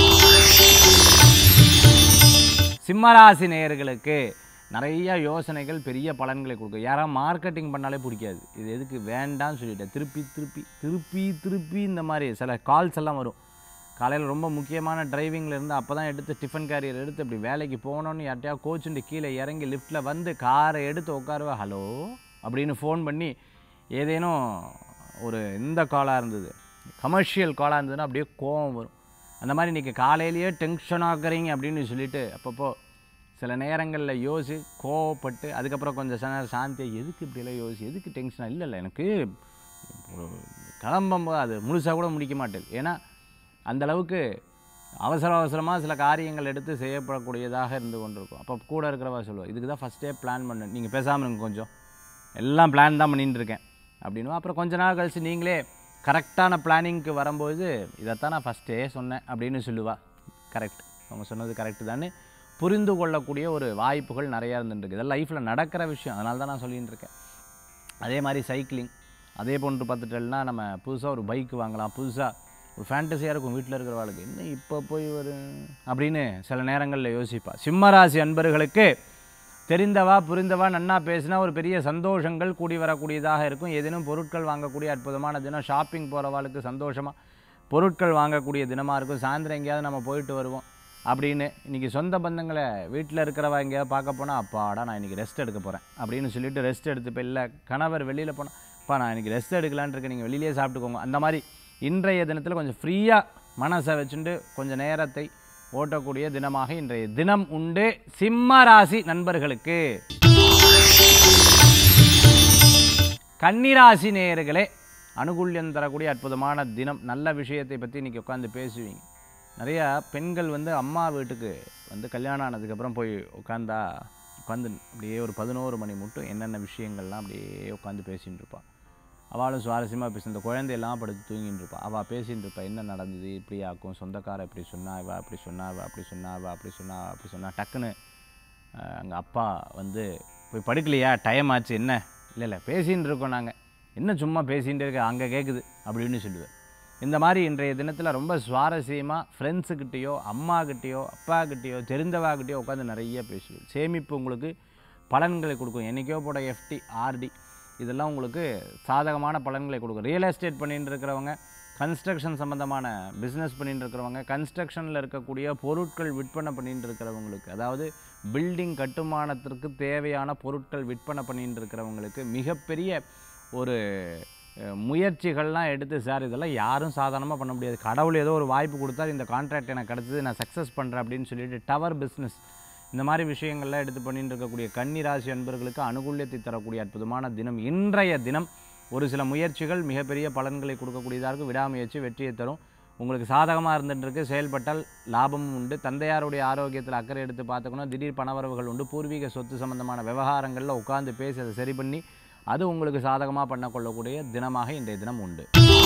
Speaker 1: சிம்மராசி நேயர்களுக்கு நிறைய யோசனைகள் பெரிய பலன்களை கொடுக்கும் யாராவது மார்க்கெட்டிங் பண்ணாலே பிடிக்காது இது எதுக்கு வேண்டாம்னு சொல்லிட்டேன் திருப்பி திருப்பி திருப்பி திருப்பி இந்த மாதிரி சில கால்ஸ் எல்லாம் வரும் காலையில் ரொம்ப முக்கியமான டிரைவிங்கில் இருந்து அப்போ தான் எடுத்து டிஃபன் கேரியர் எடுத்து இப்படி வேலைக்கு போகணுன்னு யார்ட்டையா கோச்சுட்டு கீழே இறங்கி லிஃப்ட்டில் வந்து காரை எடுத்து உட்காருவா ஹலோ அப்படின்னு ஃபோன் பண்ணி ஏதேனும் ஒரு இந்த காலாக இருந்தது கமர்ஷியல் காலாக இருந்ததுன்னா அப்படியே கோவம் வரும் அந்த மாதிரி இன்றைக்கி காலையிலேயே டென்ஷன் ஆக்குறீங்க அப்படின்னு சொல்லிட்டு அப்பப்போ சில நேரங்களில் யோசி கோவப்பட்டு அதுக்கப்புறம் கொஞ்சம் ச சாந்தியாக எதுக்கு இப்படியெல்லாம் யோசி எதுக்கு டென்ஷனாக இல்லை இல்லை எனக்கு ஒரு கிளம்பும்போது அது முழுசாக கூட முடிக்க மாட்டேன் ஏன்னா அந்த அளவுக்கு அவசர அவசரமாக சில காரியங்கள் எடுத்து செய்யப்படக்கூடியதாக இருந்து கொண்டிருக்கும் அப்போ கூட இருக்கிறவா சொல்லுவோம் இதுக்கு தான் ஃபஸ்ட்டே பிளான் பண்ணு நீங்கள் பேசாமல் இருங்க கொஞ்சம் எல்லாம் பிளான் தான் பண்ணிட்டு இருக்கேன் அப்படின்னு அப்புறம் கொஞ்ச நாள் கழிச்சு நீங்களே கரெக்டான பிளானிங்க்கு வரும்போது இதைத்தான் நான் ஃபஸ்ட்டே சொன்னேன் அப்படின்னு சொல்லுவா கரெக்ட் அவங்க சொன்னது கரெக்டு தானே புரிந்து கொள்ளக்கூடிய ஒரு வாய்ப்புகள் நிறையா இருந்துருக்கு இதெல்லாம் லைஃப்பில் நடக்கிற விஷயம் அதனால தான் நான் சொல்லிட்டு இருக்கேன் அதே மாதிரி சைக்கிளிங் அதே போன்று பார்த்துட்டோம்னா நம்ம புதுசாக ஒரு பைக் வாங்கலாம் புதுசாக ஒரு ஃபேண்டஸியாக இருக்கும் வீட்டில் இருக்கிறவளுக்கு என்ன இப்போ போய் ஒரு அப்படின்னு சில நேரங்களில் யோசிப்பா சிம்மராசி அன்பர்களுக்கு தெரிந்தவா புரிந்தவா நன்னா பேசினா ஒரு பெரிய சந்தோஷங்கள் கூடி வரக்கூடியதாக இருக்கும் ஏதேனும் பொருட்கள் வாங்கக்கூடிய அற்புதமான தினம் ஷாப்பிங் போகிறவாளுக்கு சந்தோஷமாக பொருட்கள் வாங்கக்கூடிய தினமாக இருக்கும் சாயந்தரம் எங்கேயாவது நம்ம போயிட்டு வருவோம் அப்படின்னு இன்றைக்கி சொந்த பந்தங்களை வீட்டில் இருக்கிறவா எங்கேயாவது பார்க்க போனால் அப்பாடா நான் இன்றைக்கி ரெஸ்ட் எடுக்க போகிறேன் அப்படின்னு சொல்லிட்டு ரெஸ்ட் எடுத்துப்போ இல்லை கணவர் வெளியில் போனால் அப்பா நான் இன்றைக்கி ரெஸ்ட் எடுக்கலான்னு இருக்கேன் நீங்கள் வெளியிலே சாப்பிட்டுக்கோங்க அந்த மாதிரி இன்றைய தினத்தில் கொஞ்சம் ஃப்ரீயாக மனசை வச்சுட்டு கொஞ்சம் நேரத்தை ஓட்டக்கூடிய தினமாக இன்றைய தினம் உண்டு சிம்ம ராசி நண்பர்களுக்கு கன்னிராசி நேயர்களே அனுகூல்யம் தரக்கூடிய அற்புதமான தினம் நல்ல விஷயத்தை பற்றி இன்றைக்கி உட்காந்து பேசுவீங்க நிறையா பெண்கள் வந்து அம்மா வீட்டுக்கு வந்து கல்யாணம் ஆனதுக்கப்புறம் போய் உட்காந்தா உட்காந்து அப்படியே ஒரு பதினோரு மணி மட்டும் என்னென்ன விஷயங்கள்லாம் அப்படியே உட்காந்து பேசின்னு இருப்பாள் அவளும் சுவாரஸ்யமாக பேசி இந்த குழந்தையெல்லாம் படுத்து தூங்கின்னு இருப்பாள் அவள் பேசின்னு இருப்பா என்ன நடந்தது இப்படி ஆக்கும் சொந்தக்கார இப்படி சொன்னா இவ அப்படி சொன்னா இவ அப்படி சொன்னா இவ அப்படி சொன்னா அவ அப்படி சொன்னா டக்குன்னு அங்கே அப்பா வந்து போய் படுக்கலையா டைம் ஆச்சு என்ன இல்லை இல்லை பேசின்னு இருக்கோம் நாங்கள் என்ன சும்மா பேசிகிட்டே இருக்க அங்கே கேட்குது அப்படின்னு சொல்லுவேன் இந்த மாதிரி இன்றைய தினத்தில் ரொம்ப சுவாரஸ்யமாக ஃப்ரெண்ட்ஸுக்கிட்டேயோ அம்மாக்கிட்டேயோ அப்பாக்கிட்டேயோ தெரிந்தவாக்கிட்டேயோ உட்காந்து நிறைய பேசுவேன் சேமிப்பு உங்களுக்கு பலன்களை கொடுக்கும் என்றைக்கோ போட எஃப்டி ஆர்டி இதெல்லாம் உங்களுக்கு சாதகமான பலன்களை கொடுக்கும் ரியல் எஸ்டேட் பண்ணிட்டு இருக்கிறவங்க கன்ஸ்ட்ரக்ஷன் சம்மந்தமான பிஸ்னஸ் பண்ணிட்டு இருக்கிறவங்க கன்ஸ்ட்ரக்ஷனில் இருக்கக்கூடிய பொருட்கள் விற்பனை பண்ணிட்டு இருக்கிறவங்களுக்கு அதாவது பில்டிங் கட்டுமானத்திற்கு தேவையான பொருட்கள் விற்பனை பண்ணிட்டு இருக்கிறவங்களுக்கு மிகப்பெரிய ஒரு அஹ், முயற்சிகள்லாம் எடுத்து சார் இதெல்லாம் யாரும் சாதாரணமாக பண்ண முடியாது கடவுள் ஏதோ ஒரு வாய்ப்பு கொடுத்தாரு இந்த கான்ட்ராக்ட் எனக்கு கிடச்சது நான் சக்ஸஸ் பண்ணுறேன் அப்படின்னு சொல்லிட்டு டவர் பிஸ்னஸ் இந்த மாதிரி விஷயங்கள்லாம் எடுத்து பண்ணிட்டு இருக்கக்கூடிய கன்னி ராசி அன்பர்களுக்கு அனுகூல்யத்தை தரக்கூடிய அற்புதமான தினம் இன்றைய தினம் ஒரு சில முயற்சிகள் மிகப்பெரிய பலன்களை கொடுக்கக்கூடியதாக இருக்கும் விடாமுயற்சி வெற்றியை தரும் உங்களுக்கு சாதகமாக இருந்துட்டு செயல்பட்டால் லாபமும் உண்டு தந்தையாருடைய ஆரோக்கியத்தில் அக்கறை எடுத்து பார்த்துக்கணும் திடீர் பணவரவுகள் உண்டு பூர்வீக சொத்து சம்பந்தமான விவகாரங்களில் உட்கார்ந்து பேசி அதை சரி பண்ணி அது உங்களுக்கு சாதகமாக பண்ணக்கொள்ளக்கூடிய தினமாக இன்றைய தினம் உண்டு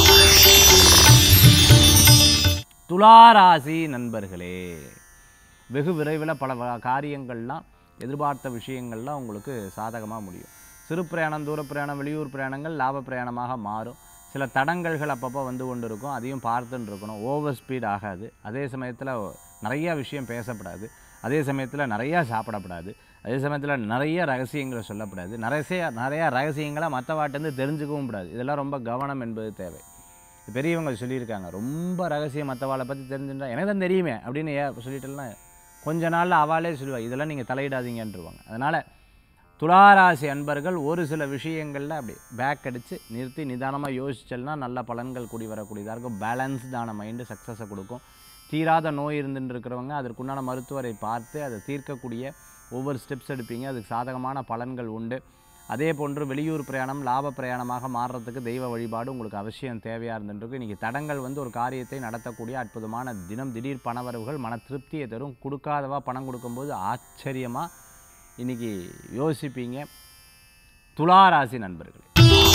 Speaker 1: துளாராசி நண்பர்களே வெகு விரைவில் பல வ- காரியங்கள்லாம் எதிர்பார்த்த விஷயங்கள்லாம் உங்களுக்கு சாதகமாக முடியும் சிறு பிரயாணம் தூர பிரயாணம் வெளியூர் பிரயாணங்கள் லாப பிரயாணமாக மாறும் சில தடங்கல்கள் அப்பப்போ வந்து கொண்டு இருக்கும் அதையும் பார்த்துன்னு இருக்கணும் ஓவர் ஸ்பீட் ஆகாது அதே சமயத்தில் நிறைய விஷயம் பேசப்படாது அதே சமயத்தில் நிறையா சாப்பிடப்படாது அதே சமயத்தில் நிறைய ரகசியங்களை சொல்லப்படாது நிறைய நிறையா ரகசியங்களை மற்றவாட்டேருந்து தெரிஞ்சுக்கவும் கூடாது இதெல்லாம் ரொம்ப கவனம் என்பது தேவை பெரியவங்க சொல்லியிருக்காங்க ரொம்ப ரகசியம் மற்றவாளை பற்றி தெரிஞ்சுட்டா எனக்கு தான் தெரியுமே அப்படின்னு ஏன் சொல்லிட்டேன்னா கொஞ்ச நாளில் அவளே சொல்லுவா இதெல்லாம் நீங்கள் தலையிடாதீங்கன்றுவாங்க அதனால் துளாராசி அன்பர்கள் ஒரு சில விஷயங்களில் அப்படி பேக் அடித்து நிறுத்தி நிதானமாக யோசிச்சல்னா நல்ல பலன்கள் கூடி வரக்கூடியதாக இருக்கும் பேலன்ஸ்டான மைண்டு சக்ஸஸை கொடுக்கும் தீராத நோய் இருந்துட்டு இருக்கிறவங்க அதற்குண்டான மருத்துவரை பார்த்து அதை தீர்க்கக்கூடிய ஒவ்வொரு ஸ்டெப்ஸ் எடுப்பீங்க அதுக்கு சாதகமான பலன்கள் உண்டு அதே போன்று வெளியூர் பிரயாணம் லாப பிரயாணமாக மாறுறதுக்கு தெய்வ வழிபாடு உங்களுக்கு அவசியம் தேவையாக இருந்துருக்கு இன்றைக்கி தடங்கள் வந்து ஒரு காரியத்தை நடத்தக்கூடிய அற்புதமான தினம் திடீர் பணவரவுகள் மன திருப்தியை தரும் கொடுக்காதவா பணம் கொடுக்கும்போது ஆச்சரியமாக இன்றைக்கி யோசிப்பீங்க துளாராசி நண்பர்களே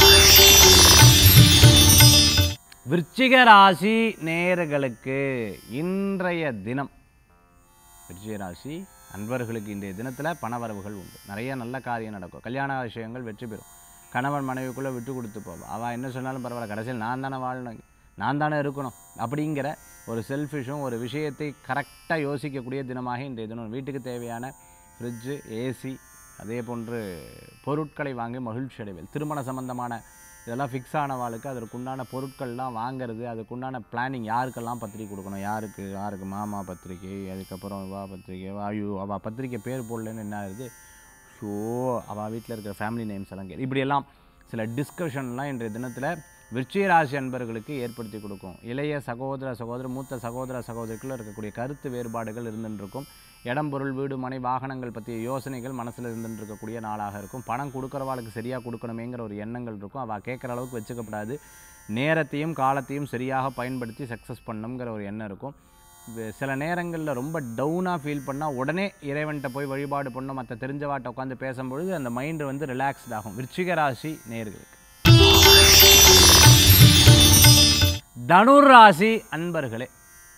Speaker 1: விருச்சிக ராசி நேயர்களுக்கு இன்றைய தினம் விருச்சிக ராசி அன்பர்களுக்கு இன்றைய தினத்தில் பணவரவுகள் உண்டு நிறைய நல்ல காரியம் நடக்கும் கல்யாண விஷயங்கள் வெற்றி பெறும் கணவன் மனைவிக்குள்ளே விட்டு கொடுத்து போவோம் அவள் என்ன சொன்னாலும் பரவாயில்ல கடைசியில் நான் தானே வாழணும் நான் தானே இருக்கணும் அப்படிங்கிற ஒரு செல்ஃபிஷும் ஒரு விஷயத்தை கரெக்டாக யோசிக்கக்கூடிய தினமாக இன்றைய தினம் வீட்டுக்கு தேவையான ஃப்ரிட்ஜு ஏசி அதே போன்று பொருட்களை வாங்கி மகிழ்ச்சி அடைவேல் திருமண சம்பந்தமான இதெல்லாம் ஃபிக்ஸ் ஆனவாளுக்கு அதற்குண்டான பொருட்கள்லாம் வாங்குறது அதுக்குண்டான பிளானிங் யாருக்கெல்லாம் பத்திரிக்கை கொடுக்கணும் யாருக்கு யாருக்கு மாமா பத்திரிக்கை அதுக்கப்புறம் வா பத்திரிக்கை வா ஐயோ அவள் பத்திரிக்கை பேர் போடலன்னு என்ன ஆகுது ஷோ அவள் வீட்டில் இருக்கிற ஃபேமிலி நேம்ஸ் எல்லாம் கே இப்படியெல்லாம் சில டிஸ்கஷன்லாம் இன்றைய தினத்தில் விருச்சிக ராசி அன்பர்களுக்கு ஏற்படுத்தி கொடுக்கும் இளைய சகோதர சகோதர மூத்த சகோதர சகோதரிக்குள்ள இருக்கக்கூடிய கருத்து வேறுபாடுகள் இருந்துட்டு இருக்கும் இடம் பொருள் வீடு மனை வாகனங்கள் பற்றிய யோசனைகள் மனசில் இருந்துட்டு இருக்கக்கூடிய நாளாக இருக்கும் பணம் கொடுக்குறவாளுக்கு சரியாக கொடுக்கணுமேங்கிற ஒரு எண்ணங்கள் இருக்கும் அவள் கேட்குற அளவுக்கு வச்சுக்கப்படாது நேரத்தையும் காலத்தையும் சரியாக பயன்படுத்தி சக்ஸஸ் பண்ணணுங்கிற ஒரு எண்ணம் இருக்கும் வே- சில நேரங்களில் ரொம்ப டவுனாக ஃபீல் பண்ணால் உடனே இறைவன்கிட்ட போய் வழிபாடு பண்ணணும் மற்ற தெரிஞ்சவாட்ட உட்காந்து பேசும்பொழுது அந்த மைண்டு வந்து ரிலாக்ஸ்ட் ஆகும் விருச்சிக ராசி நேர்களுக்கு தனுர் ராசி அன்பர்களே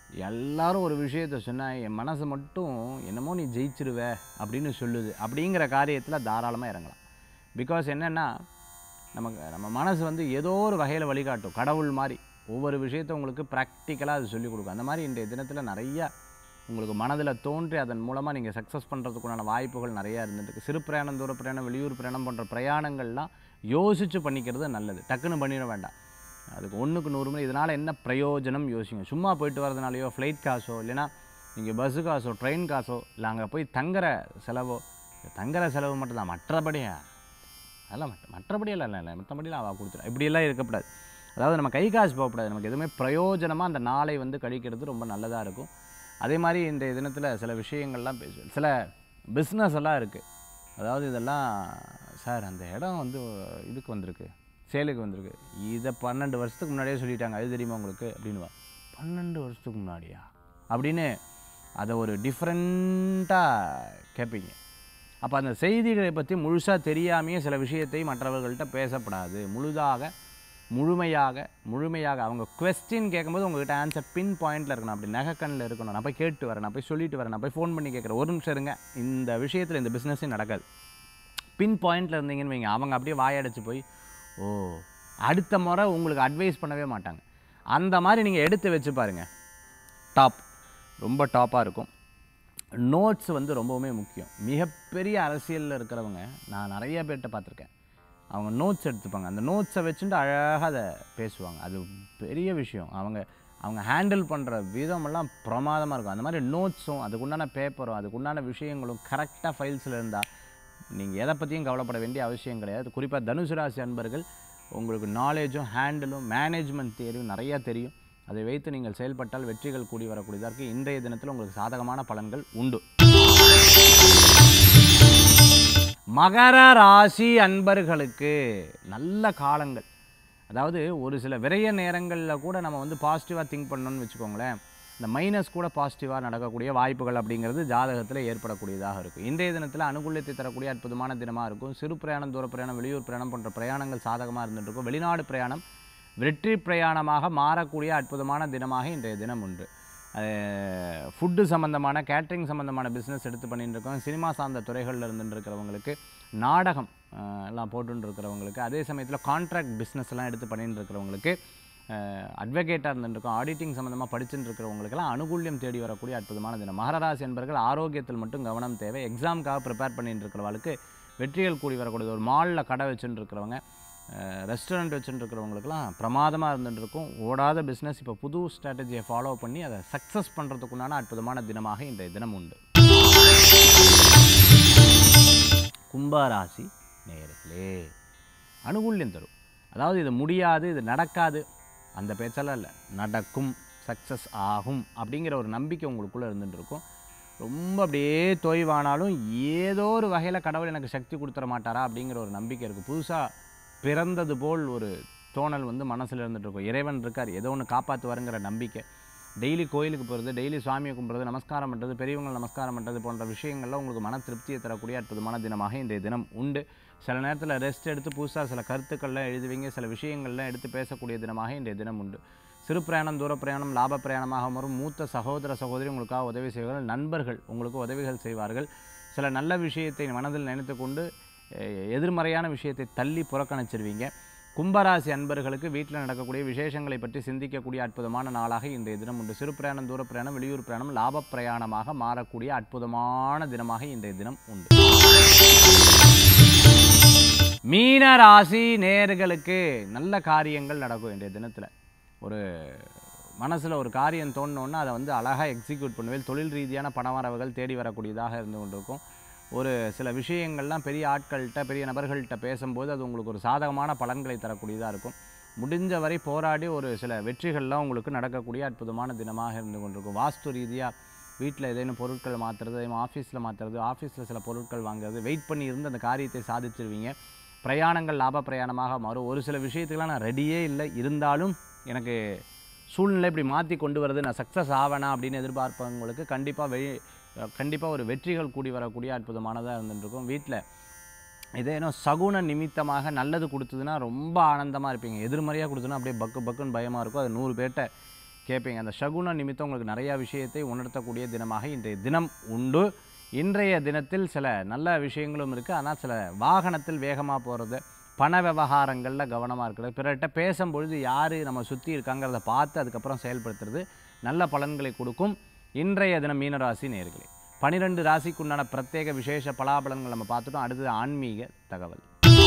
Speaker 1: எல்லாரும் ஒரு விஷயத்த சொன்னால் என் மனசு மட்டும் என்னமோ நீ ஜெயிச்சிருவ அப்படின்னு சொல்லுது அப்படிங்கிற காரியத்தில் தாராளமாக இறங்கலாம் பிகாஸ் என்னென்னா நமக்கு நம்ம மனசு வந்து ஏதோ ஒரு வகையில் வழிகாட்டும் கடவுள் மாதிரி ஒவ்வொரு விஷயத்தை உங்களுக்கு ப்ராக்டிக்கலாக அது சொல்லிக் கொடுக்கும் அந்த மாதிரி இன்றைய தினத்தில் நிறையா உங்களுக்கு மனதில் தோன்றி அதன் மூலமாக நீங்கள் சக்ஸஸ் பண்ணுறதுக்குண்டான வாய்ப்புகள் நிறையா இருந்துருக்கு சிறு பிரயாணம் தூர பிரயாணம் வெளியூர் பிரயாணம் போன்ற பிரயாணங்கள்லாம் யோசித்து பண்ணிக்கிறது நல்லது டக்குன்னு பண்ணிட வேண்டாம் அதுக்கு ஒன்றுக்கு நூறு முறை இதனால் என்ன பிரயோஜனம் யோசிங்க சும்மா போயிட்டு வரதுனாலையோ ஃப்ளைட் காசோ இல்லைன்னா நீங்கள் பஸ்ஸு காசோ ட்ரெயின் காசோ இல்லை அங்கே போய் தங்குற செலவோ தங்குற செலவு மட்டும்தான் மற்றபடியா அதெல்லாம் மற்ற மற்றபடியெல்லாம் இல்லை இல்லை மற்றபடியெல்லாம் அவள் கொடுத்துரு இப்படியெல்லாம் இருக்கக்கூடாது அதாவது நம்ம கை காசு போகக்கூடாது நமக்கு எதுவுமே பிரயோஜனமாக அந்த நாளை வந்து கழிக்கிறது ரொம்ப நல்லதாக இருக்கும் அதே மாதிரி இன்றைய தினத்தில் சில விஷயங்கள்லாம் பேசு சில பிஸ்னஸ் எல்லாம் இருக்குது அதாவது இதெல்லாம் சார் அந்த இடம் வந்து இதுக்கு வந்திருக்கு சேலுக்கு வந்திருக்கு இதை பன்னெண்டு வருஷத்துக்கு முன்னாடியே சொல்லிட்டாங்க அது தெரியுமா உங்களுக்கு அப்படின்னுவா பன்னெண்டு வருஷத்துக்கு முன்னாடியா அப்படின்னு அதை ஒரு டிஃப்ரெண்ட்டாக கேட்பீங்க அப்போ அந்த செய்திகளை பற்றி முழுசாக தெரியாமையே சில விஷயத்தை மற்றவர்கள்ட்ட பேசப்படாது முழுதாக முழுமையாக முழுமையாக அவங்க கொஸ்டின் கேட்கும்போது உங்ககிட்ட ஆன்சர் பின் பாயிண்டில் இருக்கணும் அப்படி நகைக்கண்ணில் இருக்கணும் நான் போய் கேட்டு வரேன் நான் போய் சொல்லிட்டு வரேன் நான் போய் ஃபோன் பண்ணி கேட்குறேன் ஒரு நிமிஷம் இருங்க இந்த விஷயத்தில் இந்த பிஸ்னஸே நடக்காது பின் பாயிண்டில் இருந்தீங்கன்னு வைங்க அவங்க அப்படியே வாயடைச்சு போய் ஓ அடுத்த முறை உங்களுக்கு அட்வைஸ் பண்ணவே மாட்டாங்க அந்த மாதிரி நீங்கள் எடுத்து வச்சு பாருங்கள் டாப் ரொம்ப டாப்பாக இருக்கும் நோட்ஸ் வந்து ரொம்பவுமே முக்கியம் மிகப்பெரிய அரசியலில் இருக்கிறவங்க நான் நிறைய பேர்கிட்ட பார்த்துருக்கேன் அவங்க நோட்ஸ் எடுத்துப்பாங்க அந்த நோட்ஸை வச்சுட்டு அழகாக அதை பேசுவாங்க அது பெரிய விஷயம் அவங்க அவங்க ஹேண்டில் பண்ணுற விதமெல்லாம் பிரமாதமாக இருக்கும் அந்த மாதிரி நோட்ஸும் அதுக்குண்டான பேப்பரும் அதுக்குண்டான விஷயங்களும் கரெக்டாக ஃபைல்ஸில் இருந்தால் நீங்கள் எதை பற்றியும் கவலைப்பட வேண்டிய அவசியம் கிடையாது குறிப்பாக தனுசு ராசி அன்பர்கள் உங்களுக்கு நாலேஜும் ஹேண்டிலும் மேனேஜ்மெண்ட் தேர்வும் நிறையா தெரியும் அதை வைத்து நீங்கள் செயல்பட்டால் வெற்றிகள் கூடி வரக்கூடியதாக இருக்குது இன்றைய தினத்தில் உங்களுக்கு சாதகமான பலன்கள் உண்டு மகர ராசி அன்பர்களுக்கு நல்ல காலங்கள் அதாவது ஒரு சில விரைய நேரங்களில் கூட நம்ம வந்து பாசிட்டிவாக திங்க் பண்ணணும்னு வச்சுக்கோங்களேன் இந்த மைனஸ் கூட பாசிட்டிவாக நடக்கக்கூடிய வாய்ப்புகள் அப்படிங்கிறது ஜாதகத்தில் ஏற்படக்கூடியதாக இருக்கும் இன்றைய தினத்தில் அனுகூலத்தை தரக்கூடிய அற்புதமான தினமாக இருக்கும் சிறு பிரயாணம் தூர பிரயாணம் வெளியூர் பிரயாணம் போன்ற பிரயாணங்கள் சாதகமாக இருந்துட்டு இருக்கும் வெளிநாடு பிரயாணம் வெற்றி பிரயாணமாக மாறக்கூடிய அற்புதமான தினமாக இன்றைய தினம் உண்டு ஃபுட்டு சம்மந்தமான கேட்ரிங் சம்மந்தமான பிஸ்னஸ் எடுத்து பண்ணிட்டு இருக்கோம் சினிமா சார்ந்த துறைகளில் இருந்துட்டு இருக்கிறவங்களுக்கு நாடகம் அஹ், எல்லாம் போட்டுன்னு இருக்கிறவங்களுக்கு அதே சமயத்தில் கான்ட்ராக்ட் பிஸ்னஸ் எல்லாம் எடுத்து பண்ணிட்டு இருக்கிறவங்களுக்கு அட்வொகேட்டாக இருந்துருக்கோம் ஆடிட்டிங் சம்மந்தமாக படிச்சுட்டு இருக்கிறவங்களுக்கெல்லாம் அனுகூல்யம் தேடி வரக்கூடிய அற்புதமான தினம் மகராசி என்பர்கள் ஆரோக்கியத்தில் மட்டும் கவனம் தேவை எக்ஸாமுக்காக ப்ரிப்பேர் பண்ணிட்டு இருக்கிறவங்களுக்கு வெற்றிகள் கூடி வரக்கூடியது ஒரு மாலில் கடை வச்சுட்டு இருக்கிறவங்க ரெஸ்டாரண்ட் வச்சுட்டு இருக்கிறவங்களுக்குலாம் பிரமாதமாக இருந்துட்டு இருக்கும் ஓடாத பிஸ்னஸ் இப்போ புது ஸ்ட்ராட்டஜியை ஃபாலோ பண்ணி அதை சக்ஸஸ் பண்ணுறதுக்குண்டான அற்புதமான தினமாக இன்றைய தினம் உண்டு கும்பராசி நேயர்களே அனுகூல்யம் தரும் அதாவது இது முடியாது இது நடக்காது அந்த பேச்செல்லாம் இல்லை நடக்கும் சக்ஸஸ் ஆகும் அப்படிங்கிற ஒரு நம்பிக்கை உங்களுக்குள்ளே இருந்துட்டு இருக்கும் ரொம்ப அப்படியே தொய்வானாலும் ஏதோ ஒரு வகையில் கடவுள் எனக்கு சக்தி கொடுத்துட மாட்டாரா அப்படிங்கிற ஒரு நம்பிக்கை இருக்குது புதுசாக பிறந்தது போல் ஒரு தோணல் வந்து மனசில் இருந்துட்டு இருக்கும் இறைவன் இருக்கார் ஏதோ ஒன்று காப்பாற்றுவாருங்கிற நம்பிக்கை டெய்லி கோயிலுக்கு போகிறது டெய்லி சுவாமியை கும்பிட்றது நமஸ்காரம் பண்ணுறது பெரியவங்களை நமஸ்காரம் பண்ணுறது போன்ற விஷயங்கள்லாம் உங்களுக்கு மன திருப்தியை தரக்கூடிய அற்புதமான தினமாக இன்றைய தினம் உண்டு சில நேரத்தில் ரெஸ்ட் எடுத்து புதுசாக சில கருத்துக்கள்லாம் எழுதுவீங்க சில விஷயங்கள்லாம் எடுத்து பேசக்கூடிய தினமாக இன்றைய தினம் உண்டு சிறு பிரயாணம் தூர பிரயாணம் லாப பிரயாணமாக வரும் மூத்த சகோதர சகோதரி உங்களுக்காக உதவி செய்வார்கள் நண்பர்கள் உங்களுக்கு உதவிகள் செய்வார்கள் சில நல்ல விஷயத்தை மனதில் நினைத்து கொண்டு அஹ், எதிர்மறையான விஷயத்தை தள்ளி புறக்கணிச்சிருவீங்க கும்பராசி அன்பர்களுக்கு வீட்டில் நடக்கக்கூடிய விசேஷங்களை பற்றி சிந்திக்கக்கூடிய அற்புதமான நாளாக இன்றைய தினம் உண்டு சிறு பிரயாணம் தூர பிரயாணம் வெளியூர் பிரயாணம் லாப பிரயாணமாக மாறக்கூடிய அற்புதமான தினமாக இன்றைய தினம் உண்டு மீன ராசி நேர்களுக்கு நல்ல காரியங்கள் நடக்கும் இன்றைய தினத்தில் ஒரு மனசில் ஒரு காரியம் தோணுன்னா அதை வந்து அழகாக எக்ஸிக்யூட் பண்ணுவேன் தொழில் ரீதியான பணவரவுகள் தேடி வரக்கூடியதாக இருந்து கொண்டிருக்கும் ஒரு சில விஷயங்கள்லாம் பெரிய ஆட்கள்கிட்ட பெரிய நபர்கள்ட்ட பேசும்போது அது உங்களுக்கு ஒரு சாதகமான பலன்களை தரக்கூடியதாக இருக்கும் முடிஞ்ச வரை போராடி ஒரு சில வெற்றிகள்லாம் உங்களுக்கு நடக்கக்கூடிய அற்புதமான தினமாக இருந்து கொண்டிருக்கும் வாஸ்து ரீதியாக வீட்டில் ஏதேனும் பொருட்கள் மாற்றுறது ஆஃபீஸில் மாற்றுறது ஆஃபீஸில் சில பொருட்கள் வாங்குறது வெயிட் பண்ணி இருந்து அந்த காரியத்தை சாதிச்சிருவீங்க பிரயாணங்கள் லாப பிரயாணமாக மாறும் ஒரு சில விஷயத்துக்கெல்லாம் நான் ரெடியே இல்லை இருந்தாலும் எனக்கு சூழ்நிலை இப்படி மாற்றி கொண்டு வருது நான் சக்ஸஸ் ஆவேனா அப்படின்னு எதிர்பார்ப்பவங்களுக்கு கண்டிப்பாக வெ கண்டிப்பாக ஒரு வெற்றிகள் கூடி வரக்கூடிய அற்புதமானதாக இருந்துருக்கும் வீட்டில் இதேனும் சகுன நிமித்தமாக நல்லது கொடுத்ததுன்னா ரொம்ப ஆனந்தமாக இருப்பீங்க எதிர்மறையாக கொடுத்ததுன்னா அப்படியே பக்கு பக்குன்னு பயமாக இருக்கும் அது நூறு பேர்கிட்ட கேட்பீங்க அந்த சகுன நிமித்தம் உங்களுக்கு நிறையா விஷயத்தை உணர்த்தக்கூடிய தினமாக இன்றைய தினம் உண்டு இன்றைய தினத்தில் சில நல்ல விஷயங்களும் இருக்குது ஆனால் சில வாகனத்தில் வேகமாக போகிறது பண விவகாரங்களில் கவனமாக இருக்கிறது பிறர்கிட்ட பேசும்பொழுது யார் நம்ம சுற்றி இருக்காங்கிறத பார்த்து அதுக்கப்புறம் செயல்படுத்துறது நல்ல பலன்களை கொடுக்கும் இன்றைய தினம் மீனராசி நேர்களே பனிரெண்டு ராசிக்குண்டான பிரத்யேக விசேஷ பலாபலன்கள் நம்ம பார்த்துட்டோம் அடுத்தது ஆன்மீக தகவல்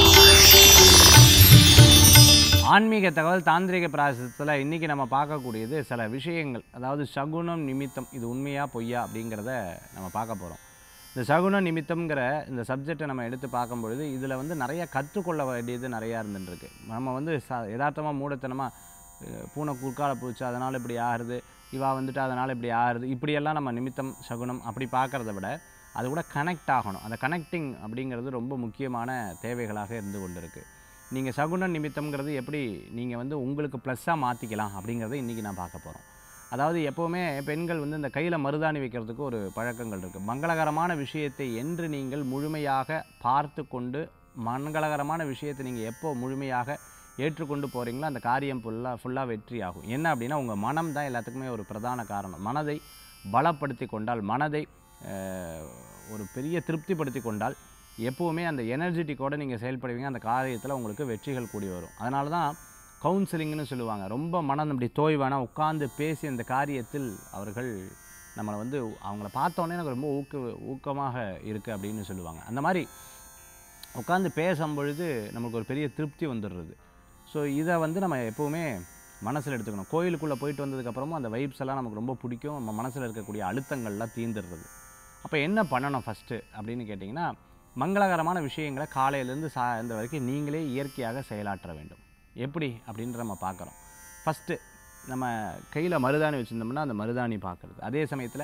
Speaker 1: ஆன்மீக தகவல் தாந்திரிக பிராசத்தில் இன்றைக்கி நம்ம பார்க்கக்கூடியது சில விஷயங்கள் அதாவது சகுனம் நிமித்தம் இது உண்மையா பொய்யா அப்படிங்கிறத நம்ம பார்க்க போகிறோம் இந்த சகுன நிமித்தம்ங்கிற இந்த சப்ஜெக்டை நம்ம எடுத்து பார்க்கும்பொழுது இதில் வந்து நிறைய கற்றுக்கொள்ள வேண்டியது நிறையா இருந்துருக்கு நம்ம வந்து ச யதார்த்தமாக மூடத்தனமாக அஹ், பூனை குறுக்கால போச்சு அதனால் இப்படி ஆறுது இவா வந்துட்டு அதனால் இப்படி ஆறுது இப்படியெல்லாம் நம்ம நிமித்தம் சகுனம் அப்படி பார்க்குறத விட அது கூட கனெக்ட் ஆகணும் அந்த கனெக்டிங் அப்படிங்கிறது ரொம்ப முக்கியமான தேவைகளாக இருந்து கொண்டிருக்கு நீங்கள் சகுன நிமித்தம்ங்கிறது எப்படி நீங்கள் வந்து உங்களுக்கு ப்ளஸ்ஸாக மாற்றிக்கலாம் அப்படிங்கிறத இன்றைக்கி நான் பார்க்க போகிறோம் அதாவது எப்போவுமே பெண்கள் வந்து இந்த கையில் மருதாணி வைக்கிறதுக்கு ஒரு பழக்கங்கள் இருக்குது மங்களகரமான விஷயத்தை என்று நீங்கள் முழுமையாக பார்த்து கொண்டு மங்களகரமான விஷயத்தை நீங்கள் எப்போ முழுமையாக ஏற்றுக்கொண்டு போகிறீங்களோ அந்த காரியம் ஃபுல்லாக ஃபுல்லாக வெற்றி ஆகும் என்ன அப்படின்னா உங்கள் மனம் தான் எல்லாத்துக்குமே ஒரு பிரதான காரணம் மனதை பலப்படுத்தி கொண்டால் மனதை அஹ், ஒரு பெரிய திருப்திப்படுத்தி கொண்டால் எப்போவுமே அந்த எனர்ஜெட்டிக்கோட நீங்கள் செயல்படுவீங்க அந்த காரியத்தில் உங்களுக்கு வெற்றிகள் கூடி வரும் அதனால தான் கவுன்சிலிங்னு சொல்லுவாங்க ரொம்ப மனம் அப்படி தோய்வானா உட்கார்ந்து பேசி அந்த காரியத்தில் அவர்கள் நம்மளை வந்து அவங்கள பார்த்தோன்னே எனக்கு ரொம்ப ஊக்க ஊக்கமாக இருக்குது அப்படின்னு சொல்லுவாங்க அந்த மாதிரி உட்காந்து பேசும் பொழுது நமக்கு ஒரு பெரிய திருப்தி வந்துடுறது ஸோ இதை வந்து நம்ம எப்போவுமே மனசில் எடுத்துக்கணும் கோயிலுக்குள்ளே போயிட்டு வந்ததுக்கப்புறமும் அந்த வைப்ஸ் எல்லாம் நமக்கு ரொம்ப பிடிக்கும் நம்ம மனசில் இருக்கக்கூடிய அழுத்தங்கள்லாம் தீந்துடுறது அப்போ என்ன பண்ணணும் ஃபஸ்ட்டு அப்படின்னு கேட்டிங்கன்னா மங்களகரமான விஷயங்களை காலையிலேருந்து சாயந்தரம் வரைக்கும் நீங்களே இயற்கையாக செயலாற்ற வேண்டும் எப்படி அப்படின்ற நம்ம பார்க்குறோம் ஃபஸ்ட்டு நம்ம கையில் மருதாணி வச்சுருந்தோம்னா அந்த மருதாணி பார்க்குறது அதே சமயத்தில்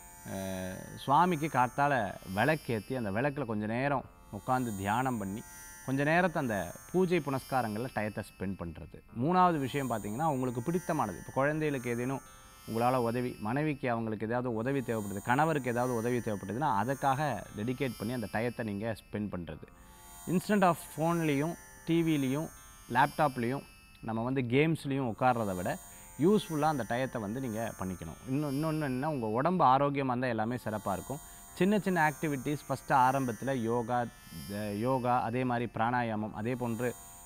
Speaker 1: அஹ், சுவாமிக்கு காத்தால விளக்கேற்றி அந்த விளக்கில் கொஞ்ச நேரம் உட்காந்து தியானம் பண்ணி கொஞ்ச நேரத்தை அந்த பூஜை புனஸ்காரங்களில் டயத்தை ஸ்பெண்ட் பண்ணுறது மூணாவது விஷயம் பார்த்தீங்கன்னா உங்களுக்கு பிடித்தமானது இப்போ குழந்தைகளுக்கு ஏதேனும் உங்களால் உதவி மனைவிக்கு அவங்களுக்கு ஏதாவது உதவி தேவைப்படுது கணவருக்கு ஏதாவது உதவி தேவைப்படுதுன்னா அதுக்காக டெடிகேட் பண்ணி அந்த டயத்தை நீங்கள் ஸ்பெண்ட் பண்ணுறது இன்ஸ்டன்ட் ஆஃப் ஃபோன்லேயும் டிவிலையும் லேப்டாப்லேயும் நம்ம வந்து கேம்ஸ்லேயும் உட்கார்றத விட யூஸ்ஃபுல்லாக அந்த டயத்தை வந்து நீங்கள் பண்ணிக்கணும் இன்னும் இன்னொன்று என்ன உங்கள் உடம்பு ஆரோக்கியமாக இருந்தால் எல்லாமே சிறப்பாக இருக்கும் சின்ன சின்ன ஆக்டிவிட்டீஸ் ஃபஸ்ட்டு ஆரம்பத்தில் யோகா த- யோகா அதே மாதிரி பிராணாயாமம் அதே போன்று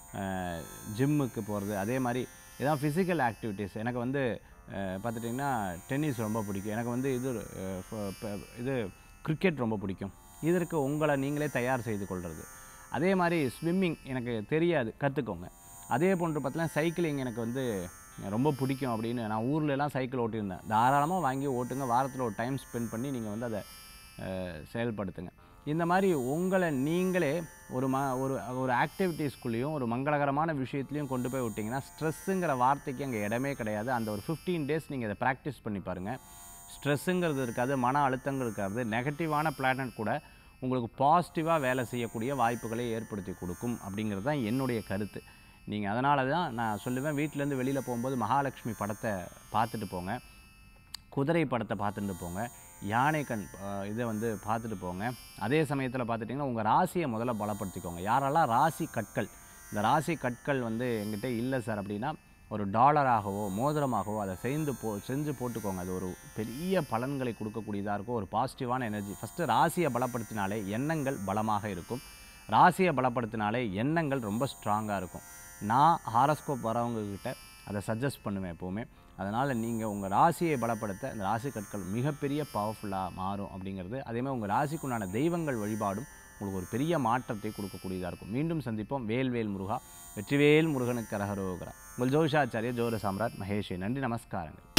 Speaker 1: ஜிம்முக்கு போகிறது அதே மாதிரி இதான் ஃபிசிக்கல் ஆக்டிவிட்டீஸ் எனக்கு வந்து அஹ், பார்த்துட்டிங்கன்னா டென்னிஸ் ரொம்ப பிடிக்கும் எனக்கு வந்து இது அஹ், ஃப- ப- இது கிரிக்கெட் ரொம்ப பிடிக்கும் இதற்கு உங்களை நீங்களே தயார் செய்து கொள்வது அதே மாதிரி ஸ்விம்மிங் எனக்கு தெரியாது கற்றுக்கோங்க அதே போன்று பார்த்தீங்கன்னா சைக்கிளிங் எனக்கு வந்து ரொம்ப பிடிக்கும் அப்படின்னு நான் ஊர்ல எல்லாம் சைக்கிள் ஓட்டியிருந்தேன் தாராளமாக வாங்கி ஓட்டுங்க வாரத்தில் ஒரு டைம் ஸ்பெண்ட் பண்ணி நீங்கள் வந்து அதை அஹ், செயல்படுத்துங்க இந்த மாதிரி உங்களை நீங்களே ஒரு ம ஒரு ஒரு ஆக்டிவிட்டீஸ்குள்ளேயும் ஒரு மங்களகரமான விஷயத்துலையும் கொண்டு போய் விட்டிங்கன்னா ஸ்ட்ரெஸ்ஸுங்கிற வார்த்தைக்கு அங்கே இடமே கிடையாது அந்த ஒரு ஃபிஃப்டீன் டேஸ் நீங்கள் இதை ப்ராக்டிஸ் பண்ணி பாருங்கள் ஸ்ட்ரெஸ்ஸுங்கிறது இருக்காது மன அழுத்தங்கள் இருக்காது நெகட்டிவான பிளானட் கூட உங்களுக்கு பாசிட்டிவாக வேலை செய்யக்கூடிய வாய்ப்புகளை ஏற்படுத்தி கொடுக்கும் அப்படிங்கிறது தான் என்னுடைய கருத்து நீங்கள் அதனால தான் நான் சொல்லுவேன் வீட்டிலேருந்து வெளியில் போகும்போது மகாலட்சுமி படத்தை பார்த்துட்டு போங்க குதிரை படத்தை பார்த்துட்டு போங்க யானை கண் அஹ், இதை வந்து பார்த்துட்டு போங்க அதே சமயத்தில் பார்த்துட்டிங்கன்னா உங்கள் ராசியை முதல்ல பலப்படுத்திக்கோங்க யாரெல்லாம் ராசி கற்கள் இந்த ராசி கற்கள் வந்து எங்கிட்ட இல்லை சார் அப்படின்னா ஒரு டாலராகவோ மோதிரமாகவோ அதை செய்து போ செஞ்சு போட்டுக்கோங்க அது ஒரு பெரிய பலன்களை கொடுக்கக்கூடியதாக இருக்கும் ஒரு பாசிட்டிவான எனர்ஜி ஃபஸ்ட்டு ராசியை பலப்படுத்தினாலே எண்ணங்கள் பலமாக இருக்கும் ராசியை பலப்படுத்தினாலே எண்ணங்கள் ரொம்ப ஸ்ட்ராங்காக இருக்கும் நான் ஹாரஸ்கோப் வரவங்க கிட்ட அதை சஜஸ்ட் பண்ணுவேன் எப்போவுமே அதனால் நீங்கள் உங்கள் ராசியை பலப்படுத்த இந்த ராசி கற்கள் மிகப்பெரிய பவர்ஃபுல்லாக மாறும் அப்படிங்கிறது அதேமாதிரி உங்கள் ராசிக்குண்டான தெய்வங்கள் வழிபாடும் உங்களுக்கு ஒரு பெரிய மாற்றத்தை கொடுக்கக்கூடியதாக இருக்கும் மீண்டும் சந்திப்போம் வேல்வேல் முருகா வெற்றிவேல் முருகனுக்கு அரகரோகரா உங்கள் ஜோஷாச்சாரிய ஜோர சாம்ராட் மகேஷே நன்றி நமஸ்காரங்கள்